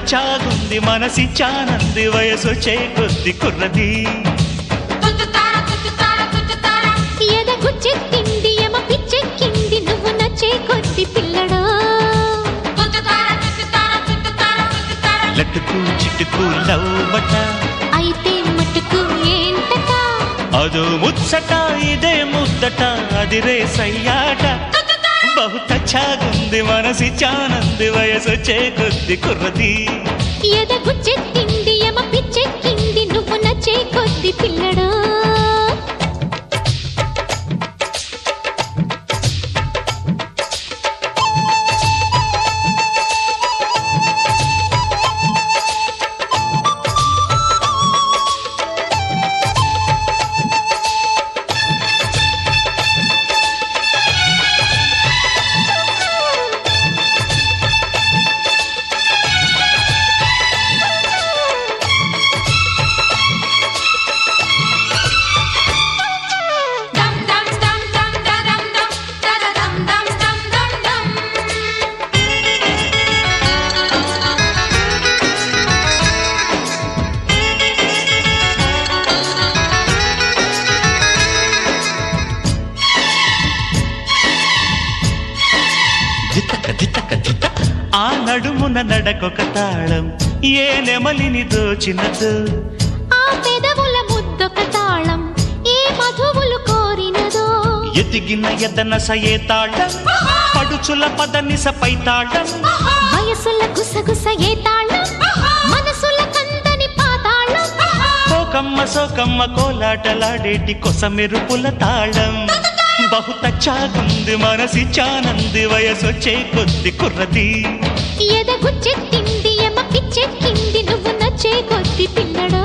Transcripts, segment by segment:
చాగుంది మనసిచ్చానంది వయసు చేకొద్ది కుర్రది ఎద గుచ్చెక్కింది ఎమ పిచ్చెక్కింది నువ్వు నచ్చే కొద్ది పిల్లడా లట్టుకు చిట్టుకు లవ్వట అయితే మటుకు ఏంటట అదో ముచ్చట ఇదే ముద్దట అదిరే సయ్యాట బహుత చాగుంది మనసిచ్చానంది వయసు చేకొద్ది కుర్రది ఎద గుచ్చెక్కింది ఎమ పిచ్చెక్కింది నువ్వు నచ్చే కొద్ది పిల్లడా జితక జితక జిత ఆ నడుమున నడకొక తాళం ఏ నెమలిని దోచినదో ఆ పెదవుల ముద్దొక తాళం ఏ మధువులు కోరినదో ఎదిగిన ఎదనస ఏ తాళం పడుచుల పదనిస పై తాళం వయసుల గుసగుస ఏ తాళం మనసుల కందని పాతాళం కోకమ్మ సోకమ్మ కోలాటలాడేటి కొస మెరుపుల తాళం బహుత చాగుంది మనసి చానంది వయసొచ్చే కొద్ది కుర్రది ఎద గుచ్చెక్కింది ఎమ పిచ్చెక్కింది నువ్వు నచ్చే కొద్ది పిల్లడా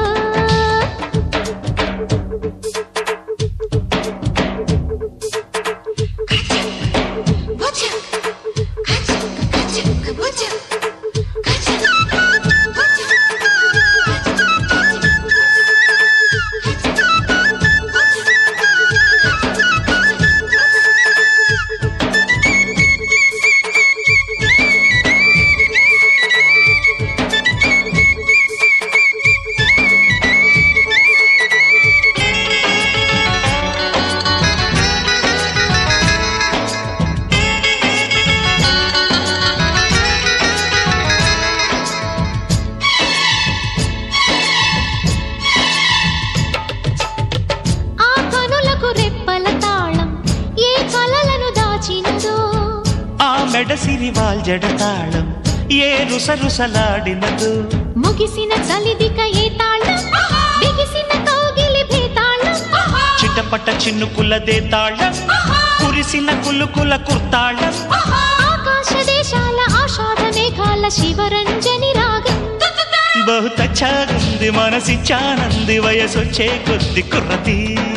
ఆ కనులకు రెప్పల తాళం ఏ కలలను దాచినదో ఆ మెడసిరి వాల్జడ తాళం ఏ రుసరుసలాడినదు ముగిసిన చలిదిక ఏ తాళం బిగిసిన కౌగిలి భేతాళం చిటపట చిన్నుకులదే తాళం కురిసిన కులుకుల కుర్తాళం ఆకాశ దేశాల ఆషాఢ మేఘాల శివరంజని రాగం బహుత చాగుంది మనసి చానంది వయసొచ్చే కొద్ది కుర్రది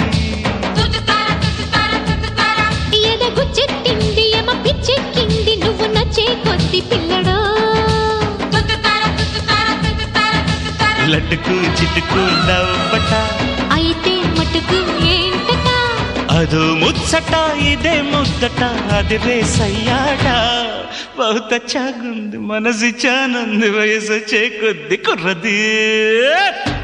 ఎదగుచ్చెక్కింది ఎమ పిచ్చెక్కింది నువ్వు నచ్చే కొద్ది పిల్లడా లడ్డుకు చిటుకు నవ్వట అయితే మటుకు ఏంటట అదో ముచ్చట ఇదే ముద్దట అదిరే సయ్యాట బహుత చాగుంది మనసి చానంది వయసొచ్చే కొద్ది కుర్రది